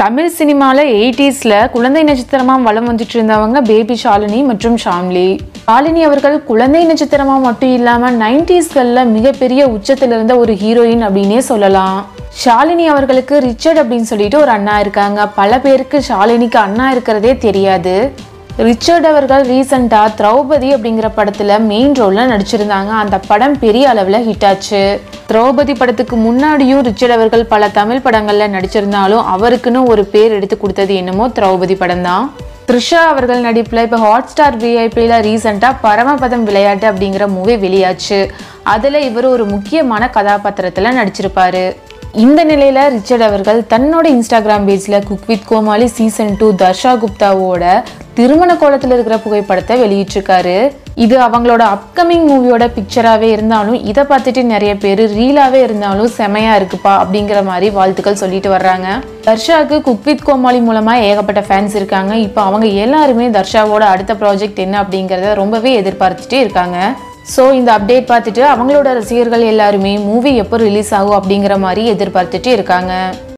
தமிழ் சினிமாவில் எயிட்டிஸில் குழந்தை நட்சத்திரமாக வலம் வந்துட்டு இருந்தவங்க பேபி ஷாலினி மற்றும் ஷாம்லி ஷாலினி அவர்கள் குழந்தை நட்சத்திரமாக மட்டும் இல்லாமல் நைன்டிஸ்களில் மிகப்பெரிய உச்சத்தில் இருந்த ஒரு ஹீரோயின் அப்படின்னே சொல்லலாம் ஷாலினி அவர்களுக்கு ரிச்சர்ட் அப்படின்னு சொல்லிட்டு ஒரு அண்ணா இருக்காங்க பல பேருக்கு ஷாலினிக்கு அண்ணா இருக்கிறதே தெரியாது ரிச்சர்ட் அவர்கள் ரீசெண்டாக திரௌபதி அப்படிங்கிற படத்தில் மெயின் ரோலில் நடிச்சிருந்தாங்க அந்த படம் பெரிய அளவில் ஹிட் ஆச்சு திரௌபதி படத்துக்கு முன்னாடியும் ரிச்சர்ட் அவர்கள் பல தமிழ் படங்களில் நடிச்சிருந்தாலும் அவருக்குன்னு ஒரு பேர் எடுத்து கொடுத்தது என்னமோ திரௌபதி படம் தான் த்ரிஷா அவர்கள் நடிப்பில் இப்போ ஹாட் ஸ்டார் விஐபியில் ரீசெண்டாக பரமபதம் விளையாட்டு அப்படிங்கிற மூவி வெளியாச்சு அதில் இவர் ஒரு முக்கியமான கதாபாத்திரத்தில் நடிச்சிருப்பாரு இந்த நிலையில ரிச்சர்ட் அவர்கள் தன்னோட இன்ஸ்டாகிராம் பேஜ்ல cook with Comali season two Darsha குப்தாவோட திருமண கோலத்தில் இருக்கிற புகைப்படத்தை வெளியிட்டிருக்காரு இது அவங்களோட அப்கமிங் மூவியோட பிக்சராகவே இருந்தாலும் இதை பார்த்துட்டு நிறைய பேர் ரீலாவே இருந்தாலும் செமையா இருக்குப்பா அப்படிங்கிற மாதிரி வாழ்த்துக்கள் சொல்லிட்டு வர்றாங்க தர்ஷாவுக்கு குக் வித் கோமாளி மூலமா ஏகப்பட்ட ஃபேன்ஸ் இருக்காங்க இப்போ அவங்க எல்லாருமே தர்ஷாவோட அடுத்த ப்ராஜெக்ட் என்ன அப்படிங்கிறத ரொம்பவே எதிர்பார்த்துட்டே இருக்காங்க ஸோ இந்த அப்டேட் பார்த்துட்டு அவங்களோட ரசிகர்கள் எல்லாருமே மூவி எப்போ ரிலீஸ் ஆகும் அப்படிங்கிற மாதிரி எதிர்பார்த்துட்டு இருக்காங்க